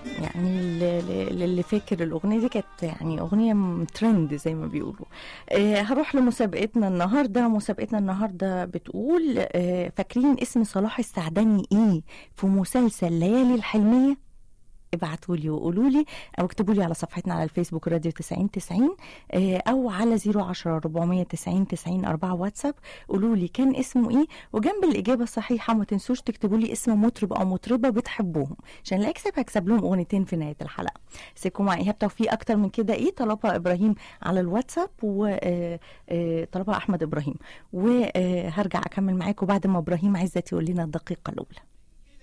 يعني اللي اللي فاكر الاغنيه دي كانت يعني اغنيه ترند زي ما بيقولوا آه هروح لمسابقتنا النهارده مسابقتنا النهارده بتقول آه فاكرين اسم صلاح السعدني ايه في مسلسل ليالي الحلميه ابعتوا لي وقولوا لي او اكتبوا لي على صفحتنا على الفيسبوك راديو 90 90 آه، او على 010 490 90 4 واتساب قولوا لي كان اسمه ايه وجنب الاجابه الصحيحه ما تنسوش تكتبوا لي اسم مطرب او مطربه بتحبوهم عشان لا اكسب هكسب لهم اغنيتين في نهايه الحلقه سيبكم مع ايهاب توفيق اكتر من كده ايه طلبها ابراهيم على الواتساب وطلبها احمد ابراهيم وهرجع اكمل معاكم بعد ما ابراهيم عزت يقول لنا الدقيقه الاولى